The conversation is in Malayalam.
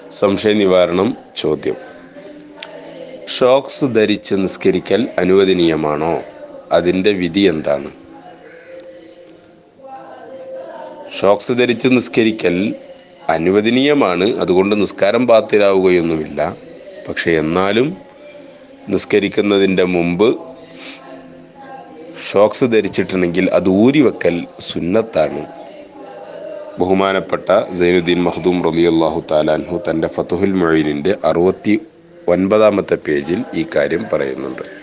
സംശയ നിവാരണം ചോദ്യം ഷോക്സ് ധരിച്ച് നിസ്കരിക്കൽ അനുവദനീയമാണോ അതിൻ്റെ വിധി എന്താണ് ഷോക്സ് ധരിച്ച് നിസ്കരിക്കൽ അനുവദനീയമാണ് അതുകൊണ്ട് നിസ്കാരം ബാത്തിലാവുകയൊന്നുമില്ല പക്ഷെ എന്നാലും നിസ്കരിക്കുന്നതിൻ്റെ മുമ്പ് ഷോക്സ് ധരിച്ചിട്ടുണ്ടെങ്കിൽ അത് ഊരിവെക്കൽ സുന്നത്താണ് ബഹുമാനപ്പെട്ട സൈനുദ്ദീൻ മഹദൂം റലിയല്ലാഹു താലാൻഹു തൻ്റെ ഫതുഹുൽ മൊയ്നിൻ്റെ അറുപത്തി ഒൻപതാമത്തെ പേജിൽ ഈ കാര്യം പറയുന്നുണ്ട്